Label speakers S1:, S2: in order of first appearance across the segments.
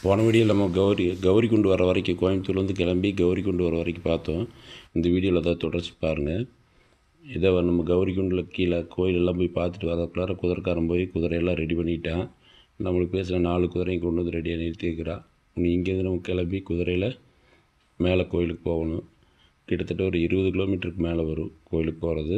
S1: போன வீடியோவில் நம்ம கௌரி கௌரி கொண்டு வர வரைக்கும் கோயம்புத்தூர்லேருந்து கிளம்பி கௌரி கொண்டு வர வரைக்கும் பார்த்தோம் இந்த வீடியோவில் தான் தொடர்ச்சி பாருங்கள் இதை நம்ம கௌரி குண்டில் கீழே கோயிலெல்லாம் போய் பார்த்துட்டு வரக்குள்ளார குதிரைக்காரன் போய் குதிரையெல்லாம் ரெடி பண்ணிட்டான் நம்மளுக்கு பேசுகிற நாலு குதிரையும் கொண்டு வந்து ரெடியாக நிறுத்தி வைக்கிறான் நீ இங்கேருந்து நம்ம கிளம்பி குதிரையில் மேலே கோயிலுக்கு போகணும் கிட்டத்தட்ட ஒரு இருபது கிலோமீட்டருக்கு மேலே வரும் கோயிலுக்கு போகிறது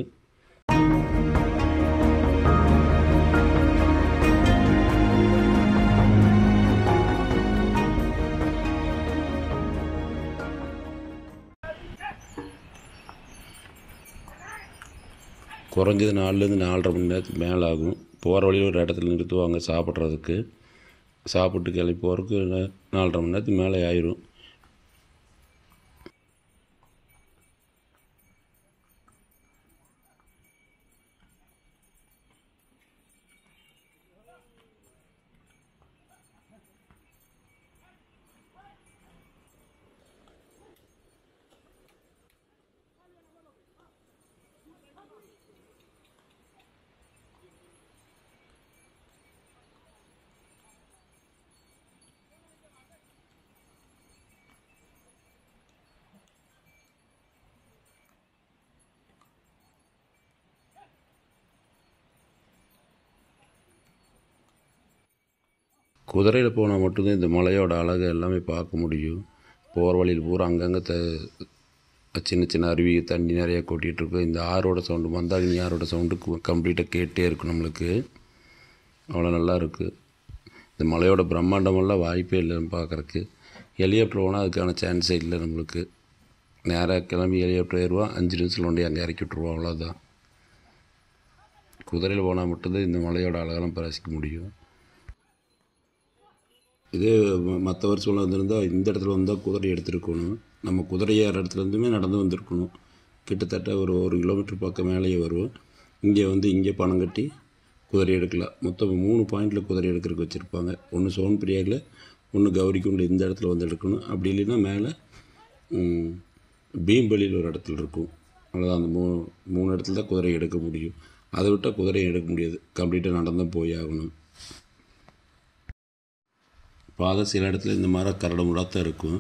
S1: குறைஞ்சது நாலுலேருந்து நாலரை மணி நேரத்துக்கு மேலே ஆகும் போகிற வழியில் ஒரு இடத்துல நிறுத்துவாங்க சாப்பிட்றதுக்கு சாப்பிட்டு கிளம்பி போகிறதுக்கு நா- நாலரை மணி நேரத்துக்கு மேலே ஆயிரும் குதிரையில் போனால் மட்டும்தான் இந்த மலையோட அழகை எல்லாமே பார்க்க முடியும் போகிற வழியில் பூரா அங்கங்கே த சின்ன சின்ன அருவி தண்ணி நிறையா கொட்டிகிட்டு இருக்கும் இந்த ஆறோட சவுண்டு மந்தாகினி ஆறோட சவுண்டு கம்ப்ளீட்டாக கேட்டே இருக்கும் நம்மளுக்கு அவ்வளோ நல்லா இருக்குது இந்த மலையோட பிரம்மாண்டமெல்லாம் வாய்ப்பே இல்லை பார்க்குறக்கு ஹெலிகாப்டர் போனால் அதுக்கான சான்ஸே இல்லை நம்மளுக்கு நேராக கிளம்பி ஹெலிகாப்டர் ஏறுவோம் அஞ்சு நிமிஷத்தில் கொண்டு அங்கே இறக்கி விட்ருவோம் அவ்வளோதான் குதிரையில் போனால் மட்டும்தான் இந்த மலையோட அழகெல்லாம் ரசிக்க முடியும் இதே மற்ற வருஷம்லாம் வந்திருந்தால் இந்த இடத்துல வந்தால் குதிரை எடுத்துருக்கணும் நம்ம குதிரை ஏற இடத்துல இருந்துமே நடந்து வந்திருக்கணும் கிட்டத்தட்ட ஒரு ஒரு கிலோமீட்டர் பக்கம் மேலேயே வருவோம் இங்கே வந்து இங்கே பணம் கட்டி குதிரை எடுக்கலாம் மொத்தம் மூணு பாயிண்டில் குதிரை எடுக்கிறதுக்கு வச்சுருப்பாங்க ஒன்று சோன் பிரியாவில் ஒன்று கௌரிக்குண்டு இந்த இடத்துல வந்து எடுக்கணும் அப்படி இல்லைன்னா மேலே ம், பீம்பலியில் ஒரு இடத்துல இருக்கும் அவ்வளோதான் அந்த மூ மூணு இடத்துல தான் குதிரை எடுக்க முடியும் அதை விட்டால் குதிரையை எடுக்க முடியாது கம்ப்ளீட்டாக நடந்தான் போய் ஆகணும் பாதை சில இடத்துல இந்த மாதிரி கரடு முடாத்தான் இருக்கும்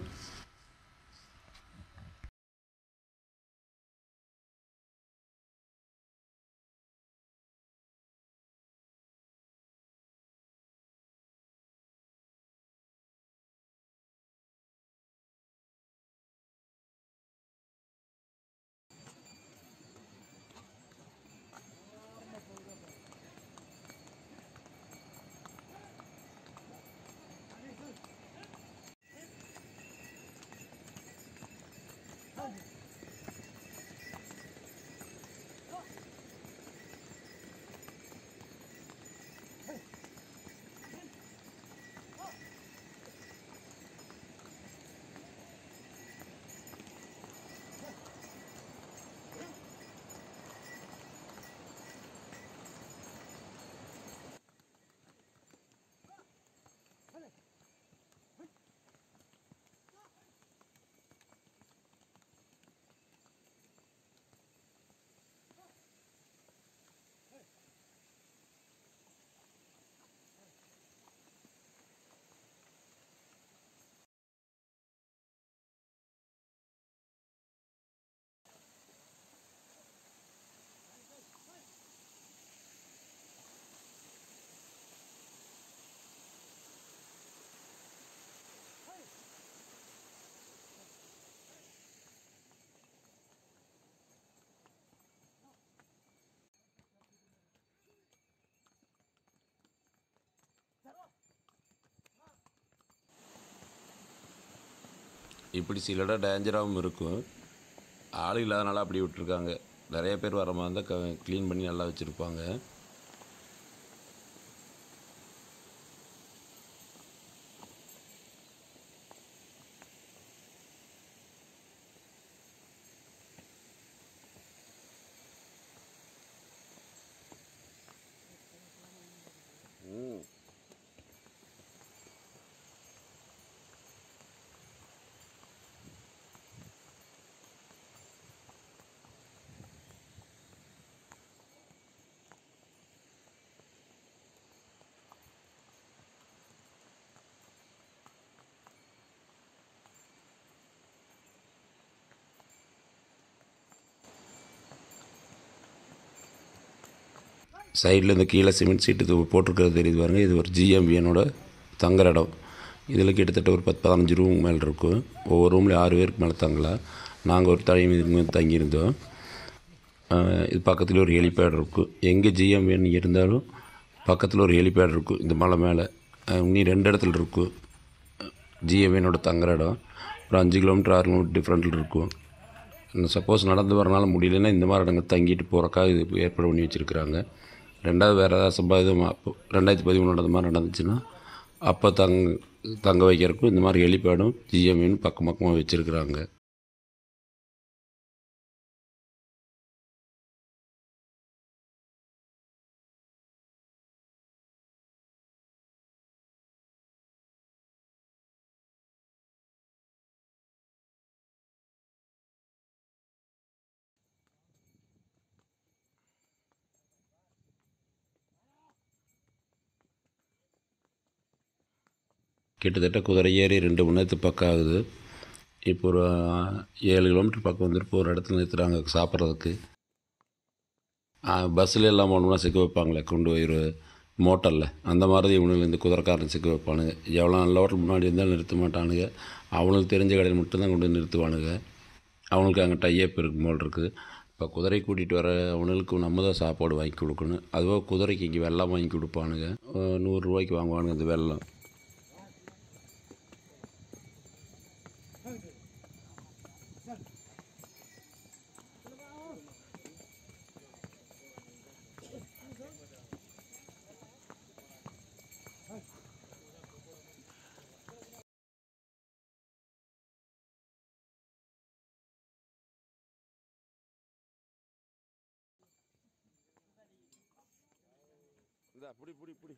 S1: இப்படி சில இடம் டேஞ்சராகவும் இருக்கும் ஆள் இல்லாதனால அப்படி விட்டுருக்காங்க நிறைய பேர் வர மாதிரி இருந்தால் க க்ளீன் பண்ணி நல்லா வச்சுருப்பாங்க சைடில் இந்த கீழே சிமெண்ட் சீட்டு இது போட்டிருக்கிறது தெரியுது பாருங்கள் இது ஒரு ஜிஎம்பிஎனோட தங்குற இடம் இதில் கிட்டத்தட்ட ஒரு பத்து பதினஞ்சு ரூம் மேலே இருக்கும் ஒவ்வொரு ரூம்லேயும் ஆறு பேருக்கு மேலே தங்கலாம் நாங்கள் ஒரு தனி இதுக்கு தங்கியிருந்தோம் ஆஹ் இது பக்கத்தில் ஒரு ஹெலிபேட் இருக்கும் எங்கே ஜிஎம்பிஎன் இருந்தாலும் பக்கத்தில் ஒரு ஹெலிபேட் இருக்கும் இந்த மலை மேலே ஆஹ் இன்னி ரெண்டு இடத்துல இருக்கும் ஜிஎம்பிஎனோட தங்குற இடம் ஒரு அஞ்சு கிலோமீட்டர் ஆறு கிலோமீட்டர் டிஃப்ரெண்ட்டில் இருக்கும் சப்போஸ் நடந்து வரனால முடியலன்னா இந்த மாதிரி இடங்கள் தங்கிட்டு போகிறக்காக இது ஏற்பாடு பண்ணி வச்சுருக்குறாங்க ரெண்டாவது வேறு ஏதாவது சம்பாதிதம் அப்போ ரெண்டாயிரத்தி பதிமூணு நடந்த மாதிரி நடந்துச்சுன்னா அப்போ தங் தங்க வைக்கிறதுக்கும் இந்த மாதிரி ஹெலிபேடும் ஜிஎம்இன்னு பக்கம் பக்கமாக வச்சுருக்குறாங்க கிட்டத்தட்ட குதிரை ஏறி ரெண்டு மணி நேரத்துக்கு பக்கம் ஆகுது இப்போ ஒரு ஆ, ஏழு கிலோமீட்டர் பக்கம் வந்துட்டு இப்போ ஒரு இடத்துல நிறுத்துறாங்க சாப்பிட்றதுக்கு பஸ்ஸில் எல்லாம் போனோம்னா சிக்க வைப்பாங்களே கொண்டு போய் ஒரு மோட்டரில் அந்த மாதிரி இவனுங்க இந்த குதிரைக்காரன் சிக்க வைப்பானுங்க எவ்வளோ நல்ல ஹோட்டல் முன்னாடி இருந்தாலும் நிறுத்த மாட்டானுங்க அவனுக்கு தெரிஞ்ச கடையில் மட்டும்தான் கொண்டு வந்து நிறுத்துவானுங்க அவனுக்கு அங்கே டையப் இருக்கு போல் இருக்குது இப்போ குதிரை கூட்டிகிட்டு வர அவனுக்கு நம்ம தான் சாப்பாடு வாங்கி கொடுக்கணும் அதுவாக குதிரைக்கு இங்கே வெள்ளம் வாங்கி கொடுப்பானுங்க அஹ் நூறுரூவாய்க்கு வாங்குவானுங்க இந்த வெள்ளம் இந்த புடி புடி புடி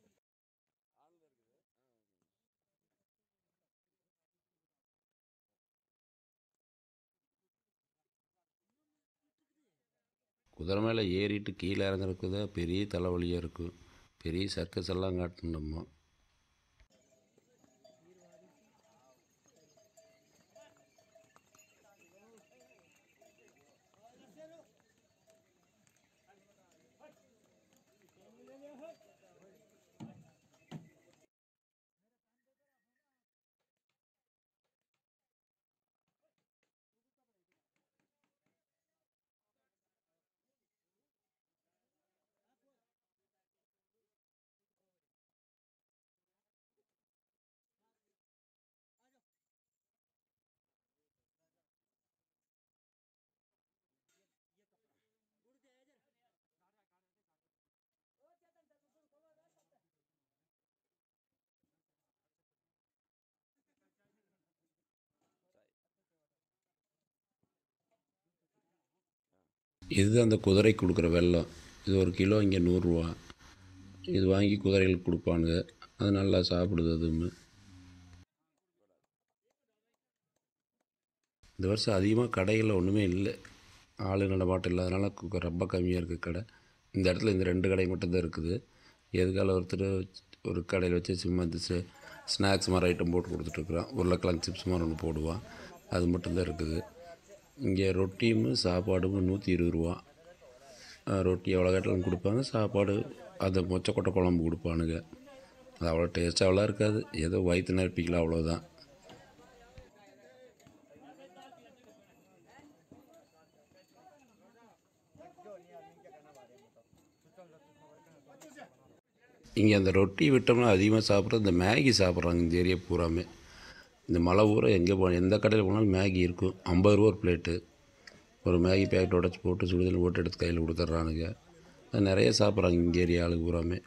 S1: குதிரை மேலே ஏறிட்டு கீழே இறங்குறதுக்கு தான் பெரிய தலைவலியாக இருக்கும் பெரிய சர்க்கஸ் எல்லாம் காட்டணும் நம்ம இது அந்த குதிரை கொடுக்குற வெல்லம் இது ஒரு கிலோ இங்கே நூறுரூவா இது வாங்கி குதிரைகளுக்கு கொடுப்பானுங்க அது நல்லா சாப்பிடுது அதுவும் இந்த வருஷம் அதிகமாக கடைகளில் ஒன்றுமே இல்லை ஆளு நடமாட்டம் இல்லாதனால கு- ரொம்ப கம்மியாக இருக்குது கடை இந்த இடத்துல இந்த ரெண்டு கடை மட்டும்தான் இருக்குது எதுக்கால ஒருத்தர் ஒரு கடையில் வச்சு சும்மா இந்த ஸ்நாக்ஸ் மாதிரி ஐட்டம் போட்டு கொடுத்துட்ருக்குறான் உருளைக்கிழங்கு சிப்ஸ் மாதிரி ஒன்று போடுவான் அது மட்டும்தான் இருக்குது இங்கே ரொட்டியும் சாப்பாடும் நூற்றி இருபது ரூபா அஹ் ரொட்டி எவ்வளோ கேட்டாலும் கொடுப்பாங்க சாப்பாடு அந்த மொச்சக்கொட்டை குழம்பு கொடுப்பானுங்க அது அவ்வளோ டேஸ்ட்டாகலாம் இருக்காது ஏதோ வயிற்று நிரப்பிக்கலாம் அவ்வளோதான் இங்கே அந்த ரொட்டி விட்டோம்னா அதிகமாக சாப்பிட்றது இந்த மேகி சாப்பிட்றாங்க இந்த ஏரியா பூராமே இந்த மலை ஊரை எங்கே போ எந்த கடையில் போனாலும் மேகி இருக்கும் ஐம்பது ரூபா ஒரு பிளேட்டு ஒரு மேகி பேக்கெட் உடச்சி போட்டு சுடுதல் போட்டு எடுத்து கையில் கொடுத்துட்றானுங்க அது நிறைய சாப்பிட்றாங்க இங்கே ஏரியா ஆளுங்க பூராமே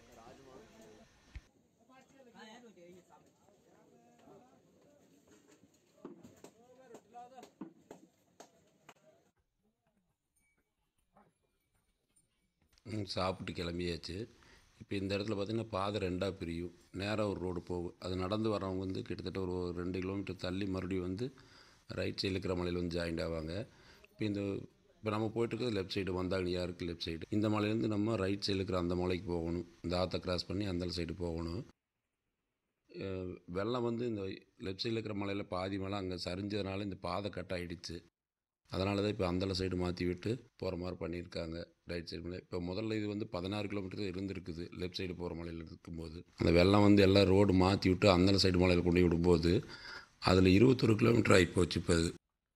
S1: ம், சாப்பிட்டு கிளம்பியாச்சு இப்போ இந்த இடத்துல பார்த்திங்கன்னா பாதை ரெண்டாக பிரியும் நேராக ஒரு ரோடு போகும் அது நடந்து வரவங்க வந்து கிட்டத்தட்ட ஒரு ரெண்டு கிலோமீட்டர் தள்ளி மறுபடியும் வந்து ரைட் சைடில் இருக்கிற மலையில் வந்து ஜாயிண்ட் ஆவாங்க இப்போ இந்த இப்போ நம்ம போயிட்டு இருக்கிறது லெஃப்ட் சைடு வந்தாங்கனியாக இருக்குது லெஃப்ட் சைடு இந்த மலையிலேருந்து நம்ம ரைட் சைடில் இருக்கிற அந்த மலைக்கு போகணும் இந்த ஆற்றை கிராஸ் பண்ணி அந்த சைடு போகணும் அஹ் வெள்ளம் வந்து இந்த லெஃப்ட் சைடில் இருக்கிற மலையில் பாதி மலை அங்கே சரிஞ்சதுனால இந்த பாதை கட் ஆகிடுச்சு அதனால தான் இப்போ அந்தல சைடு மாற்றி விட்டு போகிற மாதிரி பண்ணியிருக்காங்க ரைட் சைடு மலை இப்போ முதல்ல இது வந்து பதினாறு கிலோமீட்டர் இருந்திருக்குது லெஃப்ட் சைடு போகிற மலையில் இருக்கும்போது அந்த வெள்ளம் வந்து எல்லாம் ரோடு மாற்றி விட்டு அந்தல சைடு மலையில் கொண்டு போய் விடும்போது அதில் இருபத்தொரு கிலோமீட்டர் ஆகி போச்சு இப்போ அது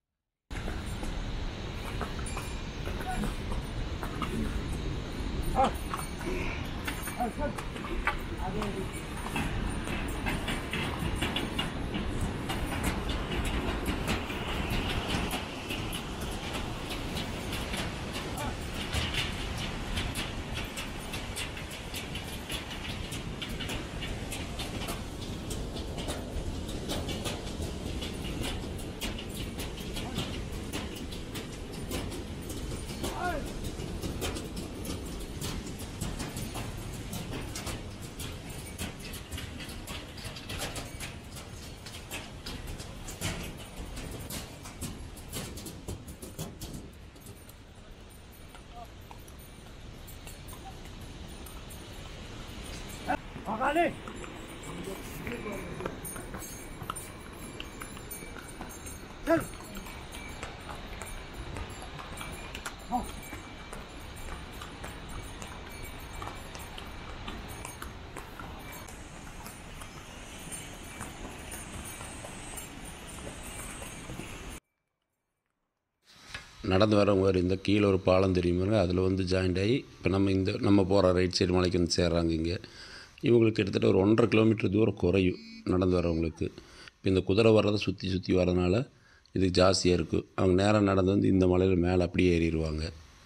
S2: Magali! Gel.
S1: நடந்து வரவங்க வேறு இந்த கீழே ஒரு பாலம் தெரியுமாங்க அதில் வந்து ஜாயிண்ட் ஆகி இப்போ நம்ம இந்த நம்ம போகிற ரைட் சைடு மலைக்கு வந்து சேர்றாங்க இங்கே இவங்களுக்கு கிட்டத்தட்ட ஒரு ஒன்றரை கிலோமீட்டர் தூரம் குறையும் நடந்து வரவங்களுக்கு இப்போ இந்த குதிரை வர்றதை சுற்றி சுற்றி வரதுனால இது ஜாஸ்தியாக இருக்கும் அவங்க நேரம் நடந்து வந்து இந்த மலையில் மேலே அப்படியே ஏறிடுவாங்க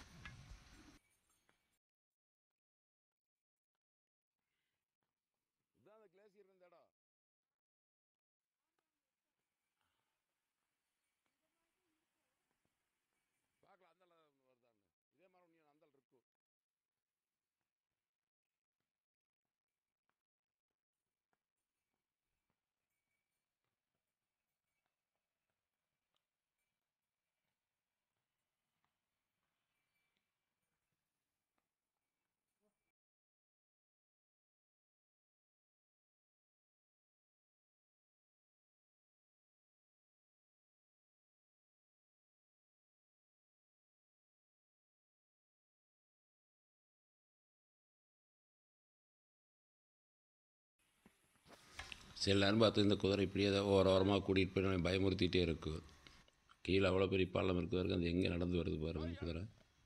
S1: சில நேரம் பார்த்து இந்த குதிரை இப்படியே தான் ஓர ஓரமாக கூட்டிகிட்டு போய் நம்மை பயமுறுத்திட்டே இருக்கும் கீழே அவ்வளோ பெரிய பாலம் இருக்கு பாருங்க அது எங்கே நடந்து வருது பாருங்க அந்த குதிரை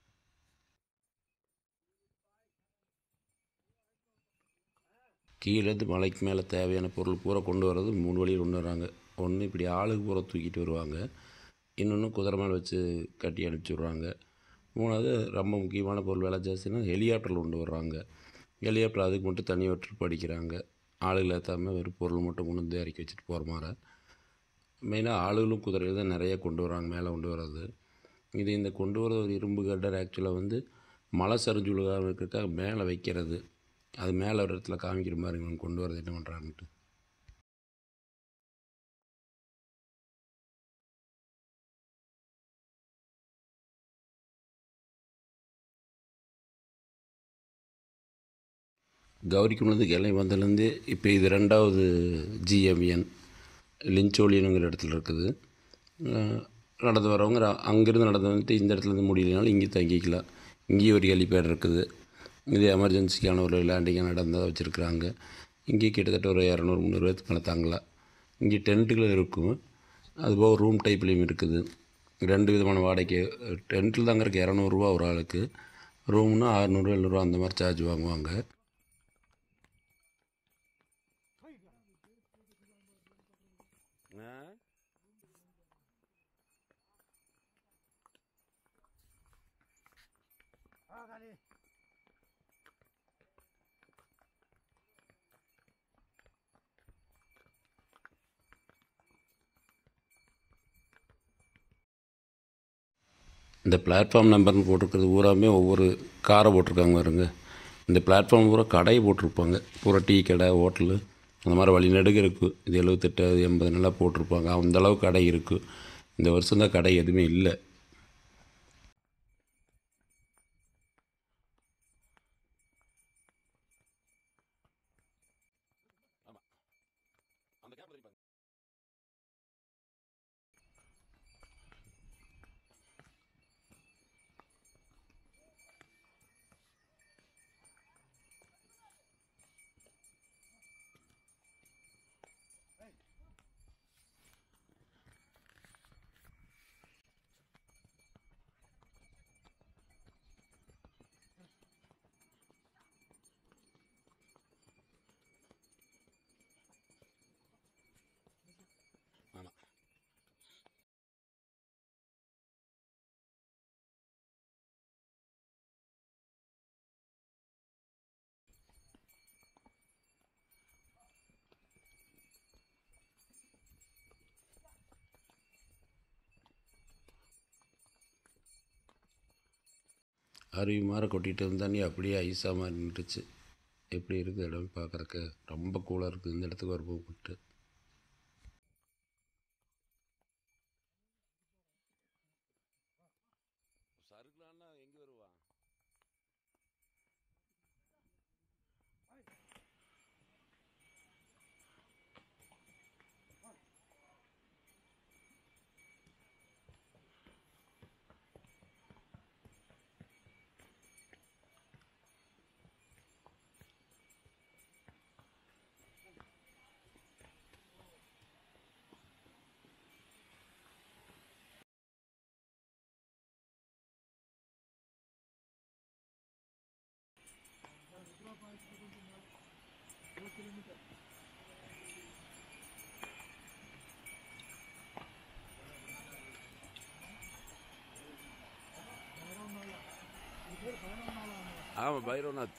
S1: கீழேருந்து மலைக்கு மேலே தேவையான பொருள் பூரா கொண்டு வர்றது மூணு வழியில் கொண்டு வர்றாங்க ஒன்று இப்படி ஆளுக்கு பூரா தூக்கிட்டு வருவாங்க இன்னொன்று குதிரை மேலே வச்சு கட்டி அனுப்பிச்சி விட்றாங்க மூணாவது ரொம்ப முக்கியமான பொருள் விலை ஜாஸ்தினா ஹெலிகாப்டரில் கொண்டு வர்றாங்க ஹெலிகாப்டர் அதுக்கு மட்டும் தனியாக ட்ரிப் அடிக்கிறாங்க ஆளுகளை ஏற்றாமல் வெறும் பொருள் மட்டும் கொண்டு வந்து இறக்கி வச்சுட்டு போகிற மாதிரி மெயினாக ஆளுகளும் குதிரைகள் தான் நிறைய கொண்டு வராங்க மேலே கொண்டு வர்றது இது இந்த கொண்டு வர ஒரு இரும்பு கட்டர் ஆக்சுவலாக வந்து மலை சரிஞ்சுழுகாக இருக்கிறதுக்காக மேலே வைக்கிறது அது மேலே ஒரு இடத்துல காமிக்கிற மாதிரி இவங்க கொண்டு வரது என்ன பண்ணுறாங்கன்ட்டு கௌரிக்குள்ளது கிளை வந்ததுலேருந்து இப்போ இது ரெண்டாவது ஜிஎம்என் லிஞ்சோலியனுங்கிற இடத்துல இருக்குது அஹ் நடந்து வரவங்க ர- அங்கேருந்து நடந்து வந்துட்டு இந்த இடத்துலேருந்து முடியலனாலும் இங்கே தங்கிக்கலாம் இங்கேயும் ஒரு ஹெலிபேட் இருக்குது இது எமர்ஜென்சிக்கான ஒரு லேண்டிங்காக நடந்தால் வச்சுருக்குறாங்க இங்கே கிட்டத்தட்ட ஒரு இரநூறு முந்நூறு பேருக்கு மேலே தங்கலாம் இங்கே டென்ட்டுகள் இருக்கும் அதுபோக ரூம் டைப்லேயும் இருக்குது ரெண்டு விதமான வாடகை டென்ட்டில் தங்கறதுக்கு இரநூறுவா ஒரு ஆளுக்கு ரூம்னா அறநூறு எழுநூறுவா அந்த மாதிரி சார்ஜ் வாங்குவாங்க
S2: Magali!
S1: இந்த பிளாட்ஃபார்ம் நம்பர்னு போட்டிருக்கிறது பூராமே ஒவ்வொரு காரை போட்டிருக்காங்க பாருங்க இந்த பிளாட்ஃபார்ம் பூரா கடை போட்டிருப்பாங்க பூரா டீ கடை ஹோட்டலு அந்த மாதிரி வழி நடுக இருக்குது இது எழுபத்தெட்டு எண்பது நல்லா போட்டிருப்பாங்க அந்த அளவு கடை இருக்குது இந்த வருஷம் தான் கடை எதுவுமே இல்லை அருவி மாதிரி கொட்டிகிட்டு இருந்த தண்ணி அப்படியே ஐஸாக மாதிரி நின்றுச்சு எப்படி இருக்குது இடம் பார்க்குறக்கு ரொம்ப கூலாக இருக்குது இந்த இடத்துக்கு வரும்போது விட்டு சருக்குலான்னா எங்கே வருவான் ஆமாம் பைரவநாத்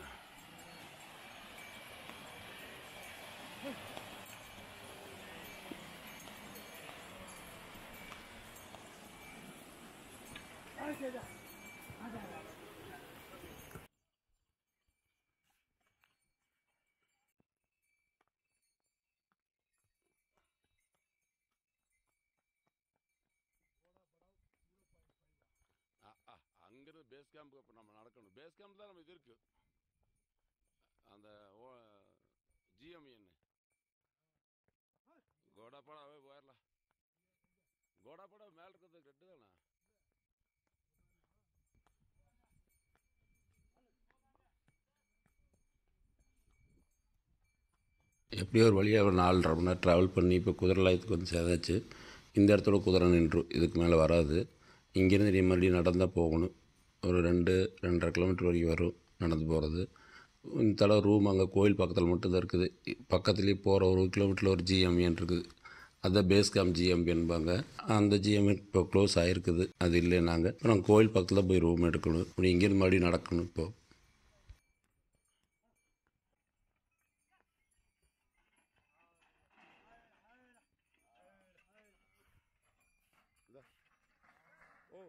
S1: அங்கேருந்து பேஸ் கேம்புக்கு இப்போ நம்ம நடக்கணும் பேஸ் கேம்ப் தான் நம்ம இது இருக்கு அந்த ஓ ஜிஎம்என் கோடாப்பாடாவே போயிடலாம் கோடாப்பாடா மேலே இருக்கிறது ரெட்டு தானே எப்படியோ ஒரு வழியாக ஒரு நாலரை மணி நேரம் ட்ராவல் பண்ணி இப்போ குதிரலாயத்துக்கு வந்து சேர்ந்தாச்சு இந்த இடத்துல குதிரை நின்றும் இதுக்கு மேலே வராது இங்கேருந்து நீ மறுபடியும் நடந்தால் போகணும் ஒரு ரெண்டு ரெண்டரை கிலோமீட்டர் வரைக்கும் வரும் நடந்து போகிறது இந்த தடவை ரூம் அங்கே கோயில் பக்கத்தில் மட்டும்தான் இருக்குது பக்கத்துலேயே போகிற ஒரு கிலோமீட்டரில் ஒரு ஜிஎம்என் இருக்குது அதான் பேஸ் கேம்ப் ஜிஎம்பின்பாங்க அந்த ஜிஎம்என் இப்போ க்ளோஸ் ஆகிருக்குது அது இல்லை நாங்கள் இப்போ நாங்கள் கோயில் பக்கத்தில் போய் ரூம் எடுக்கணும் இப்படி இங்கேருந்து மறுபடியும் நடக்கணும் இப்போது ஓ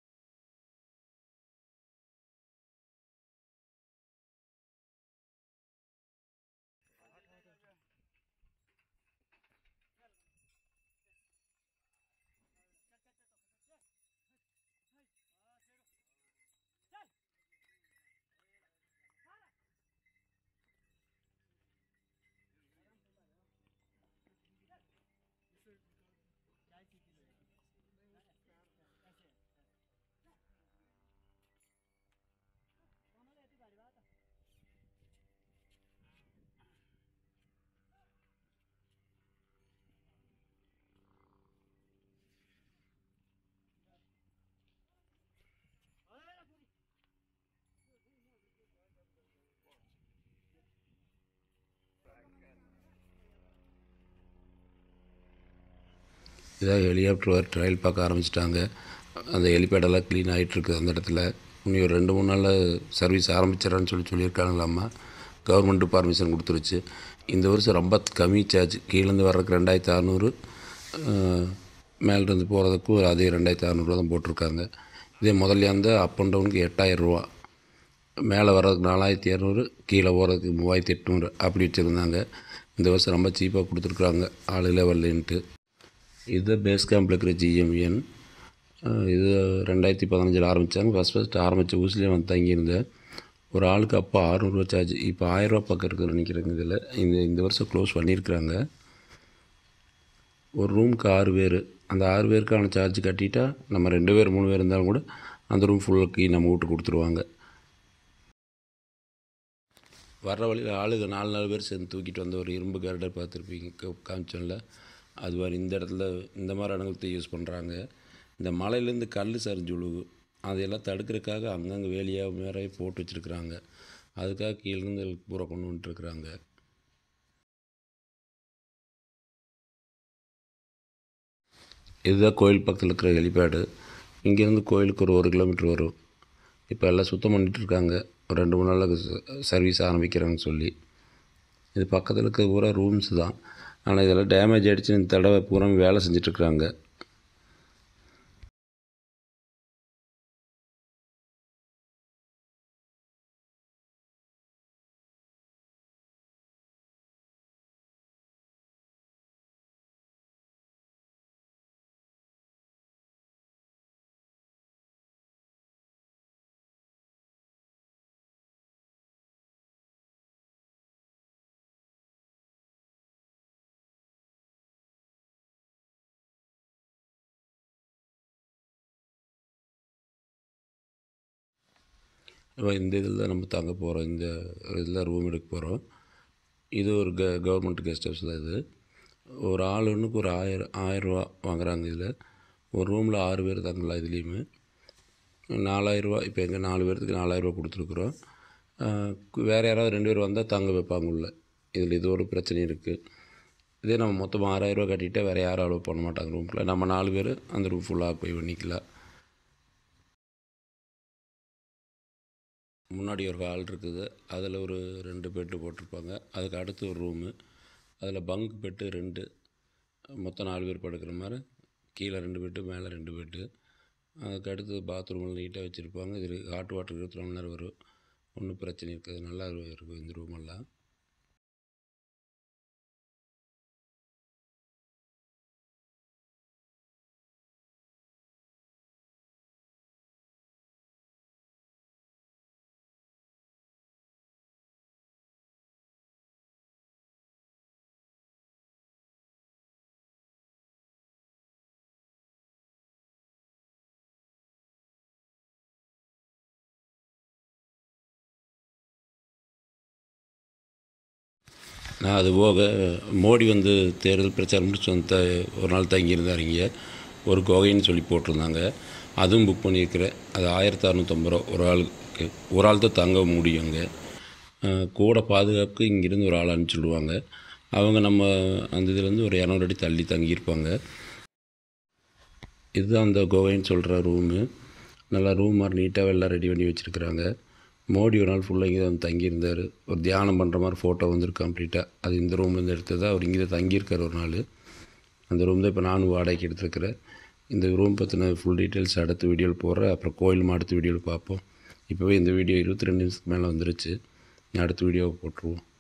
S1: இதாக ஹெலிகாப்டர் வர ட்ரையல் பார்க்க ஆரம்பிச்சிட்டாங்க அந்த ஹெலிபேடெல்லாம் க்ளீன் ஆகிட்டுருக்கு அந்த இடத்துல இன்னும் ஒரு ரெண்டு மூணு நாளில் சர்வீஸ் ஆரம்பிச்சிடறான்னு சொல்லி சொல்லியிருக்காங்களாம்மா கவர்மெண்ட்டு பர்மிஷன் கொடுத்துருச்சு இந்த வருஷம் ரொம்ப கம்மி சார்ஜ் கீழேருந்து வர்றதுக்கு ரெண்டாயிரத்து அறநூறு மேலேருந்து போகிறதுக்கும் அதே ரெண்டாயிரத்து அறநூறுவா தான் போட்டிருக்காங்க இதே முதல்ல வந்து அப் அண்ட் டவுனுக்கு எட்டாயிரரூவா மேலே வர்றதுக்கு நாலாயிரத்தி இரநூறு கீழே போகிறதுக்கு மூவாயிரத்தி எட்நூறு அப்படி வச்சுருந்தாங்க இந்த வருஷம் ரொம்ப சீப்பாக கொடுத்துருக்குறாங்க ஆளு லெவல்லேன்ட்டு இது பேஸ் கேம்பில் இருக்கிற ஜிஎம்என் இது ரெண்டாயிரத்தி பதினஞ்சில் ஆரம்பித்தாங்க ஃபஸ்ட் ஃபஸ்ட் ஆரம்பித்த ஊசிலே வந்து தங்கியிருந்தேன் ஒரு ஆளுக்கு அப்போ அறநூறுவா சார்ஜ் இப்போ ஆயிரரூவா பக்கம் இருக்குதுன்னு நினைக்கிறேங்க இதில் இந்த இந்த வருஷம் க்ளோஸ் பண்ணியிருக்கிறாங்க ஒரு ரூமுக்கு ஆறு பேர் அந்த ஆறு பேருக்கான சார்ஜ் கட்டிட்டா நம்ம ரெண்டு பேர் மூணு பேர் இருந்தாலும் கூட அந்த ரூம் ஃபுல்லாக கீ நம்ம வீட்டு கொடுத்துருவாங்க வர்ற வழியில் ஆளுங்க நாலு நாலு பேர் சேர்ந்து தூக்கிட்டு வந்த ஒரு இரும்பு கேரடர் பார்த்துருப்பீங்க காமிச்சோம்ல அது மாதிரி இந்த இடத்துல இந்த மாதிரி இடங்களுக்கு யூஸ் பண்ணுறாங்க இந்த மலையிலேருந்து கல் சரிஞ்சு விழுகு அதையெல்லாம் தடுக்கிறதுக்காக அங்கங்கே வேலியாக மேலே போட்டு வச்சுருக்குறாங்க அதுக்காக கீழேருந்து பூரா கொண்டு வந்துட்டுருக்குறாங்க இதுதான் கோயில் பக்கத்தில் இருக்கிற ஹெலிபேடு இங்கேருந்து கோயிலுக்கு ஒரு ஒரு கிலோமீட்டர் வரும் இப்போ எல்லாம் சுத்தம் பண்ணிட்டு இருக்காங்க ஒரு ரெண்டு மூணு நாளில் சர்வீஸ் ஆரம்பிக்கிறாங்கன்னு சொல்லி இது பக்கத்தில் இருக்க பூரா ரூம்ஸ் தான் ஆனால் இதெல்லாம் டேமேஜ் ஆகிடுச்சு இந்த தடவை பூரா வேலை செஞ்சிட்ருக்குறாங்க இப்போ இந்த இதில் தான் நம்ம தங்க போகிறோம் இந்த இதில் ரூம் எடுக்க போகிறோம் இது ஒரு க கவர்மெண்ட் கெஸ்ட் ஹவுஸ் தான் இது ஒரு ஆள் ஒன்றுக்கு ஒரு ஆயிரம் ஆயிரரூவா வாங்குறாங்க இதில் ஒரு ரூமில் ஆறு பேர் தங்கலாம் இதுலேயுமே நாலாயிரரூவா இப்போ எங்கள் நாலு பேர்த்துக்கு நாலாயிரரூவா கொடுத்துருக்குறோம் வேறு யாராவது ரெண்டு பேர் வந்தால் தங்க வைப்பாங்க உள்ள இதில் இது ஒரு பிரச்சனை இருக்குது இதே நம்ம மொத்தமாக ஆறாயிரரூவா கட்டிட்டு வேறு யாரும் அலோவ் பண்ண மாட்டாங்க ரூம்குள்ளே நம்ம நாலு பேர் அந்த ரூம் ஃபுல்லாக போய் பண்ணிக்கலாம் முன்னாடி ஒரு ஹால் இருக்குது அதில் ஒரு ரெண்டு பெட்டு போட்டிருப்பாங்க அதுக்கு அடுத்து ஒரு ரூமு அதில் பங்க் பெட்டு ரெண்டு மொத்தம் நாலு பேர் படுக்கிற மாதிரி கீழே ரெண்டு பெட்டு மேலே ரெண்டு பெட்டு அதுக்கு அடுத்து பாத்ரூமில் நீட்டாக வச்சுருப்பாங்க இது ஹாட் வாட்டர் இருபத்தி நாலு மணி நேரம் வரும் ஒன்றும் பிரச்சனை இருக்காது நல்லா இருக்கும் இந்த ரூமெல்லாம் நான் அது போக மோடி வந்து தேர்தல் பிரச்சாரம் முடிச்சு வந்து த- ஒரு நாள் தங்கியிருந்தார் இங்கே ஒரு குகைன்னு சொல்லி போட்டிருந்தாங்க அதுவும் புக் பண்ணியிருக்கிறேன் அது ஆயிரத்தி அறநூற்றம்பது ரூபா ஒரு ஆளுக்கு ஒரு ஆள் தான் தங்க முடியும் அங்கே அஹ் கூட பாதுகாப்புக்கு இங்கேருந்து ஒரு ஆள் அனுப்பிச்சுடுவாங்க அவங்க நம்ம அந்த இதுலேருந்து ஒரு இரநூறு அடி தள்ளி தங்கியிருப்பாங்க இதுதான் அந்த கோவைன்னு சொல்கிற ரூமு நல்லா ரூம் மாதிரி நீட்டாக எல்லாம் ரெடி பண்ணி வச்சுருக்குறாங்க மோடி ஒரு நாள் ஃபுல்லாக இங்கே வந்து தங்கியிருந்தார் ஒரு தியானம் பண்ணுற மாதிரி ஃபோட்டோ வந்திருக்கு கம்ப்ளீட்டாக அது இந்த ரூம்லேருந்து எடுத்தது அவர் இங்கே தான் தங்கியிருக்கார் ஒரு நாள் அந்த ரூம் தான் இப்போ நானும் வாடகைக்கு எடுத்துருக்கிறேன் இந்த ரூம் பற்றின ஃபுல் டீட்டெயில்ஸ் அடுத்த வீடியோவில் போடுறேன் அப்புறம் கோயிலுமா அடுத்த வீடியோவில் பார்ப்போம் இப்போவே இந்த வீடியோ இருபத்தி ரெண்டு நிமிஷத்துக்கு மேலே வந்துருச்சு அடுத்த வீடியோவை போட்டுருவோம்